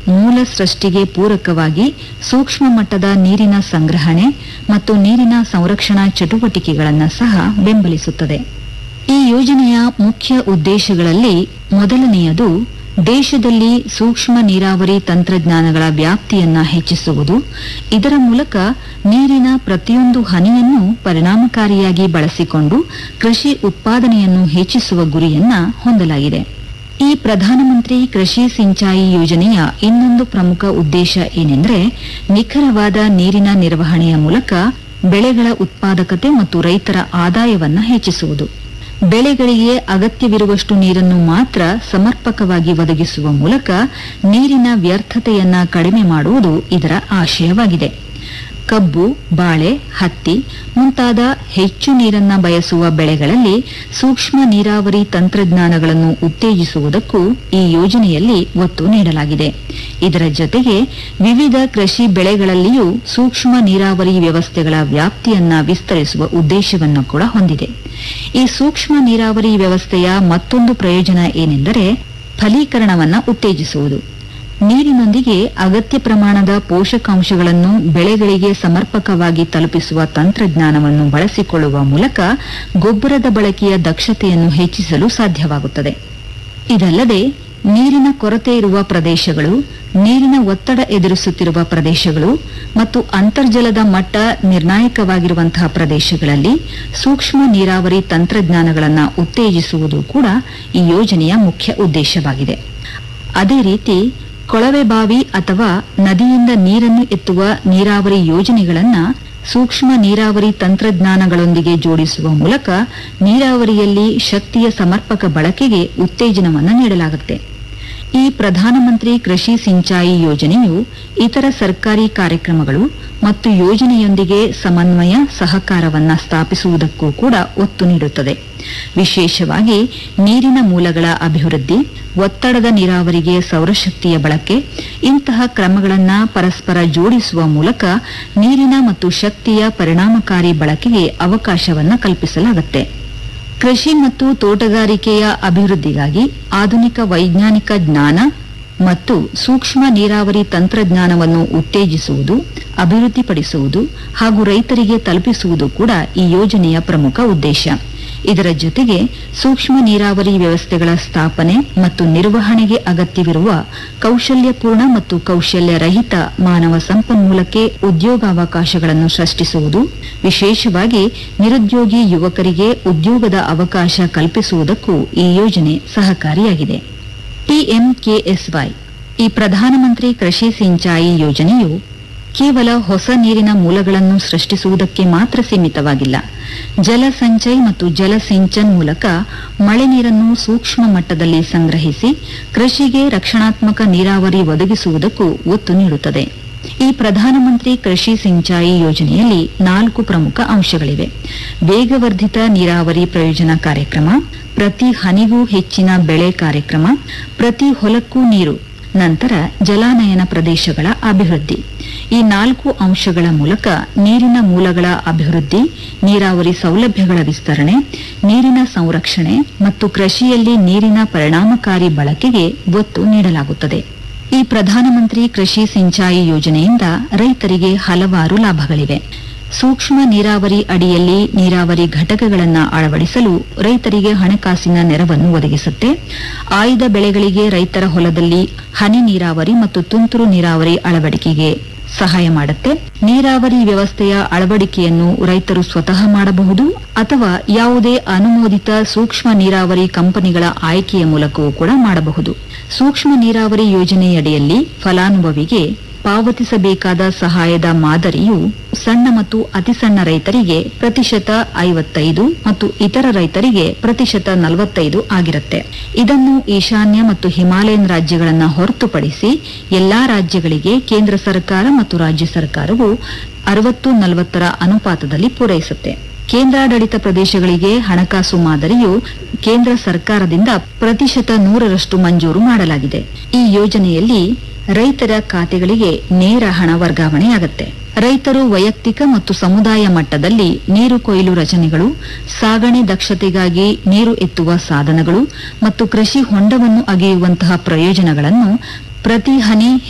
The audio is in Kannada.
ಮೂಲ ಸೃಷ್ಟಿಗೆ ಪೂರಕವಾಗಿ ಸೂಕ್ಷ್ಮ ಮಟ್ಟದ ನೀರಿನ ಸಂಗ್ರಹಣೆ ಮತ್ತು ನೀರಿನ ಸಂರಕ್ಷಣಾ ಚಟುವಟಿಕೆಗಳನ್ನು ಸಹ ಬೆಂಬಲಿಸುತ್ತದೆ ಈ ಯೋಜನೆಯ ಮುಖ್ಯ ಉದ್ದೇಶಗಳಲ್ಲಿ ಮೊದಲನೆಯದು ದೇಶದಲ್ಲಿ ಸೂಕ್ಷ್ಮ ನೀರಾವರಿ ತಂತ್ರಜ್ಞಾನಗಳ ವ್ಯಾಪ್ತಿಯನ್ನ ಹೆಚ್ಚಿಸುವುದು ಇದರ ಮೂಲಕ ನೀರಿನ ಪ್ರತಿಯೊಂದು ಹನಿಯನ್ನು ಪರಿಣಾಮಕಾರಿಯಾಗಿ ಬಳಸಿಕೊಂಡು ಕೃಷಿ ಉತ್ಪಾದನೆಯನ್ನು ಹೆಚ್ಚಿಸುವ ಗುರಿಯನ್ನ ಹೊಂದಲಾಗಿದೆ ಈ ಪ್ರಧಾನಮಂತ್ರಿ ಕೃಷಿ ಸಿಂಚಾಯಿ ಯೋಜನೆಯ ಇನ್ನೊಂದು ಪ್ರಮುಖ ಉದ್ದೇಶ ಏನೆಂದರೆ ನಿಖರವಾದ ನೀರಿನ ನಿರ್ವಹಣೆಯ ಮೂಲಕ ಬೆಳೆಗಳ ಉತ್ಪಾದಕತೆ ಮತ್ತು ರೈತರ ಆದಾಯವನ್ನ ಹೆಚ್ಚಿಸುವುದು ಬೆಳೆಗಳಿಗೆ ಅಗತ್ಯವಿರುವಷ್ಟು ನೀರನ್ನು ಮಾತ್ರ ಸಮರ್ಪಕವಾಗಿ ಒದಗಿಸುವ ಮೂಲಕ ನೀರಿನ ವ್ಯರ್ಥತೆಯನ್ನ ಕಡಿಮೆ ಮಾಡುವುದು ಇದರ ಆಶಯವಾಗಿದೆ ಕಬ್ಬು ಬಾಳೆ ಹತ್ತಿ ಮುಂತಾದ ಹೆಚ್ಚು ನೀರನ್ನ ಬಯಸುವ ಬೆಳೆಗಳಲ್ಲಿ ಸೂಕ್ಷ್ಮ ನೀರಾವರಿ ತಂತ್ರಜ್ಞಾನಗಳನ್ನು ಉತ್ತೇಜಿಸುವುದಕ್ಕೂ ಈ ಯೋಜನೆಯಲ್ಲಿ ಒತ್ತು ನೀಡಲಾಗಿದೆ ಇದರ ಜೊತೆಗೆ ವಿವಿಧ ಕೃಷಿ ಬೆಳೆಗಳಲ್ಲಿಯೂ ಸೂಕ್ಷ್ಮ ನೀರಾವರಿ ವ್ಯವಸ್ಥೆಗಳ ವ್ಯಾಪ್ತಿಯನ್ನ ವಿಸ್ತರಿಸುವ ಉದ್ದೇಶವನ್ನು ಕೂಡ ಹೊಂದಿದೆ ಈ ಸೂಕ್ಷ್ಮ ನೀರಾವರಿ ವ್ಯವಸ್ಥೆಯ ಮತ್ತೊಂದು ಪ್ರಯೋಜನ ಏನೆಂದರೆ ಫಲೀಕರಣವನ್ನ ಉತ್ತೇಜಿಸುವುದು ನೀರಿನೊಂದಿಗೆ ಅಗತ್ಯ ಪ್ರಮಾಣದ ಪೋಷಕಾಂಶಗಳನ್ನು ಬೆಳೆಗಳಿಗೆ ಸಮರ್ಪಕವಾಗಿ ತಲುಪಿಸುವ ತಂತ್ರಜ್ಞಾನವನ್ನು ಬಳಸಿಕೊಳ್ಳುವ ಮೂಲಕ ಗೊಬ್ಬರದ ಬಳಕೆಯ ದಕ್ಷತೆಯನ್ನು ಹೆಚ್ಚಿಸಲು ಸಾಧ್ಯವಾಗುತ್ತದೆ ಇದಲ್ಲದೆ ನೀರಿನ ಕೊರತೆ ಇರುವ ಪ್ರದೇಶಗಳು ನೀರಿನ ಒತ್ತಡ ಎದುರಿಸುತ್ತಿರುವ ಪ್ರದೇಶಗಳು ಮತ್ತು ಅಂತರ್ಜಲದ ಮಟ್ಟ ನಿರ್ಣಾಯಕವಾಗಿರುವಂತಹ ಪ್ರದೇಶಗಳಲ್ಲಿ ಸೂಕ್ಷ್ಮ ನೀರಾವರಿ ತಂತ್ರಜ್ಞಾನಗಳನ್ನು ಉತ್ತೇಜಿಸುವುದು ಕೂಡ ಈ ಯೋಜನೆಯ ಮುಖ್ಯ ಉದ್ದೇಶವಾಗಿದೆ ಅದೇ ರೀತಿ ಕೊಳವೆ ಬಾವಿ ಅಥವಾ ನದಿಯಿಂದ ನೀರನ್ನು ಎತ್ತುವ ನೀರಾವರಿ ಯೋಜನೆಗಳನ್ನು ಸೂಕ್ಷ್ಮ ನೀರಾವರಿ ತಂತ್ರಜ್ಞಾನಗಳೊಂದಿಗೆ ಜೋಡಿಸುವ ಮೂಲಕ ನೀರಾವರಿಯಲ್ಲಿ ಶಕ್ತಿಯ ಸಮರ್ಪಕ ಬಳಕೆಗೆ ಉತ್ತೇಜನವನ್ನು ನೀಡಲಾಗುತ್ತೆ ಈ ಪ್ರಧಾನಮಂತ್ರಿ ಕೃಷಿ ಸಿಂಚಾಯಿ ಯೋಜನೆಯು ಇತರ ಸರ್ಕಾರಿ ಕಾರ್ಯಕ್ರಮಗಳು ಮತ್ತು ಯೋಜನೆಯೊಂದಿಗೆ ಸಮನ್ವಯ ಸಹಕಾರವನ್ನ ಸ್ಥಾಪಿಸುವುದಕ್ಕೂ ಕೂಡ ಒತ್ತು ನೀಡುತ್ತದೆ ವಿಶೇಷವಾಗಿ ನೀರಿನ ಮೂಲಗಳ ಅಭಿವೃದ್ಧಿ ಒತ್ತಡದ ನೀರಾವರಿಗೆ ಸೌರಶಕ್ತಿಯ ಬಳಕೆ ಇಂತಹ ಕ್ರಮಗಳನ್ನು ಪರಸ್ಪರ ಜೋಡಿಸುವ ಮೂಲಕ ನೀರಿನ ಮತ್ತು ಶಕ್ತಿಯ ಪರಿಣಾಮಕಾರಿ ಬಳಕೆಗೆ ಅವಕಾಶವನ್ನು ಕಲ್ಪಿಸಲಾಗುತ್ತೆ ಕೃಷಿ ಮತ್ತು ತೋಟಗಾರಿಕೆಯ ಅಭಿವೃದ್ಧಿಗಾಗಿ ಆಧುನಿಕ ವೈಜ್ಞಾನಿಕ ಜ್ಞಾನ ಮತ್ತು ಸೂಕ್ಷ್ಮ ನೀರಾವರಿ ತಂತ್ರಜ್ಞಾನವನ್ನು ಉತ್ತೇಜಿಸುವುದು ಅಭಿವೃದ್ಧಿಪಡಿಸುವುದು ಹಾಗೂ ರೈತರಿಗೆ ತಲುಪಿಸುವುದು ಕೂಡ ಈ ಯೋಜನೆಯ ಪ್ರಮುಖ ಉದ್ದೇಶ ಇದರ ಜೊತೆಗೆ ಸೂಕ್ಷ್ಮ ನೀರಾವರಿ ವ್ಯವಸ್ಥೆಗಳ ಸ್ಥಾಪನೆ ಮತ್ತು ನಿರ್ವಹಣೆಗೆ ಅಗತ್ಯವಿರುವ ಕೌಶಲ್ಯಪೂರ್ಣ ಮತ್ತು ಕೌಶಲ್ಯ ರಹಿತ ಮಾನವ ಸಂಪನ್ಮೂಲಕ್ಕೆ ಉದ್ಯೋಗಾವಕಾಶಗಳನ್ನು ಸೃಷ್ಟಿಸುವುದು ವಿಶೇಷವಾಗಿ ನಿರುದ್ಯೋಗಿ ಯುವಕರಿಗೆ ಉದ್ಯೋಗದ ಅವಕಾಶ ಕಲ್ಪಿಸುವುದಕ್ಕೂ ಈ ಯೋಜನೆ ಸಹಕಾರಿಯಾಗಿದೆ ಪಿಎಂಕೆಎಸ್ವೈ ಈ ಪ್ರಧಾನಮಂತ್ರಿ ಕೃಷಿ ಸಿಂಚಾಯಿ ಯೋಜನೆಯು ಕೇವಲ ಹೊಸ ನೀರಿನ ಮೂಲಗಳನ್ನು ಸೃಷ್ಟಿಸುವುದಕ್ಕೆ ಮಾತ್ರ ಸೀಮಿತವಾಗಿಲ್ಲ ಜಲ ಸಂಚಯ್ ಮತ್ತು ಜಲ ಸಿಂಚನ್ ಮೂಲಕ ಮಳೆ ನೀರನ್ನು ಸೂಕ್ಷ್ಮ ಮಟ್ಟದಲ್ಲಿ ಸಂಗ್ರಹಿಸಿ ಕೃಷಿಗೆ ರಕ್ಷಣಾತ್ಮಕ ನೀರಾವರಿ ಒದಗಿಸುವುದಕ್ಕೂ ಒತ್ತು ನೀಡುತ್ತದೆ ಈ ಪ್ರಧಾನಮಂತ್ರಿ ಕೃಷಿ ಸಿಂಚಾಯಿ ಯೋಜನೆಯಲ್ಲಿ ನಾಲ್ಕು ಪ್ರಮುಖ ಅಂಶಗಳಿವೆ ವೇಗವರ್ಧಿತ ನೀರಾವರಿ ಪ್ರಯೋಜನ ಕಾರ್ಯಕ್ರಮ ಪ್ರತಿ ಹನಿಗೂ ಹೆಚ್ಚಿನ ಬೆಳೆ ಕಾರ್ಯಕ್ರಮ ಪ್ರತಿ ಹೊಲಕ್ಕೂ ನೀರು ನಂತರ ಜಲಾನಯನ ಪ್ರದೇಶಗಳ ಅಭಿವೃದ್ಧಿ ಈ ನಾಲ್ಕು ಅಂಶಗಳ ಮೂಲಕ ನೀರಿನ ಮೂಲಗಳ ಅಭಿವೃದ್ಧಿ ನೀರಾವರಿ ಸೌಲಭ್ಯಗಳ ವಿಸ್ತರಣೆ ನೀರಿನ ಸಂರಕ್ಷಣೆ ಮತ್ತು ಕೃಷಿಯಲ್ಲಿ ನೀರಿನ ಪರಿಣಾಮಕಾರಿ ಬಳಕೆಗೆ ಒತ್ತು ನೀಡಲಾಗುತ್ತದೆ ಈ ಪ್ರಧಾನಮಂತ್ರಿ ಕೃಷಿ ಸಿಂಚಾಯಿ ಯೋಜನೆಯಿಂದ ರೈತರಿಗೆ ಹಲವಾರು ಲಾಭಗಳಿವೆ ಸೂಕ್ಷ್ಮ ನೀರಾವರಿ ಅಡಿಯಲ್ಲಿ ನೀರಾವರಿ ಘಟಕಗಳನ್ನು ಅಳವಡಿಸಲು ರೈತರಿಗೆ ಹಣಕಾಸಿನ ನೆರವನ್ನು ಒದಗಿಸುತ್ತೆ ಆಯ್ದ ಬೆಳೆಗಳಿಗೆ ರೈತರ ಹೊಲದಲ್ಲಿ ಹನಿ ನೀರಾವರಿ ಮತ್ತು ತುಂತುರು ನೀರಾವರಿ ಅಳವಡಿಕೆಗೆ ಸಹಾಯ ಮಾಡುತ್ತೆ ನೀರಾವರಿ ವ್ಯವಸ್ಥೆಯ ಅಳವಡಿಕೆಯನ್ನು ರೈತರು ಸ್ವತಃ ಮಾಡಬಹುದು ಅಥವಾ ಯಾವುದೇ ಅನುಮೋದಿತ ಸೂಕ್ಷ್ಮ ನೀರಾವರಿ ಕಂಪನಿಗಳ ಆಯ್ಕೆಯ ಮೂಲಕವೂ ಕೂಡ ಮಾಡಬಹುದು ಸೂಕ್ಷ್ಮ ನೀರಾವರಿ ಯೋಜನೆಯಡಿಯಲ್ಲಿ ಫಲಾನುಭವಿಗೆ ಪಾವತಿಸಬೇಕಾದ ಸಹಾಯದ ಮಾದರಿಯು ಸಣ್ಣ ಮತ್ತು ಅತಿಸಣ್ಣ ರೈತರಿಗೆ ಪ್ರತಿಶತ ಐವತ್ತೈದು ಮತ್ತು ಇತರ ರೈತರಿಗೆ ಪ್ರತಿಶತ ನಲವತ್ತೈದು ಆಗಿರುತ್ತೆ ಇದನ್ನು ಈಶಾನ್ಯ ಮತ್ತು ಹಿಮಾಲಯನ್ ರಾಜ್ಯಗಳನ್ನು ಹೊರತುಪಡಿಸಿ ಎಲ್ಲಾ ರಾಜ್ಯಗಳಿಗೆ ಕೇಂದ್ರ ಸರ್ಕಾರ ಮತ್ತು ರಾಜ್ಯ ಸರ್ಕಾರವು ಅರವತ್ತು ನಲವತ್ತರ ಅನುಪಾತದಲ್ಲಿ ಪೂರೈಸುತ್ತೆ ಕೇಂದ್ರಾಡಳಿತ ಪ್ರದೇಶಗಳಿಗೆ ಹಣಕಾಸು ಮಾದರಿಯು ಕೇಂದ್ರ ಸರ್ಕಾರದಿಂದ ಪ್ರತಿಶತ ನೂರರಷ್ಟು ಮಂಜೂರು ಮಾಡಲಾಗಿದೆ ಈ ಯೋಜನೆಯಲ್ಲಿ ರೈತರ ಖಾತೆಗಳಿಗೆ ನೇರ ಹಣ ವರ್ಗಾವಣೆಯಾಗುತ್ತೆ ರೈತರು ವೈಯಕ್ತಿಕ ಮತ್ತು ಸಮುದಾಯ ಮಟ್ಟದಲ್ಲಿ ನೀರು ಕೊಯ್ಲು ರಚನೆಗಳು ಸಾಗಣೆ ದಕ್ಷತೆಗಾಗಿ ನೀರು ಎತ್ತುವ ಸಾಧನಗಳು ಮತ್ತು ಕೃಷಿ ಹೊಂಡವನ್ನು ಅಗೆಯುವಂತಹ ಪ್ರಯೋಜನಗಳನ್ನು ಪ್ರತಿ ಹನಿ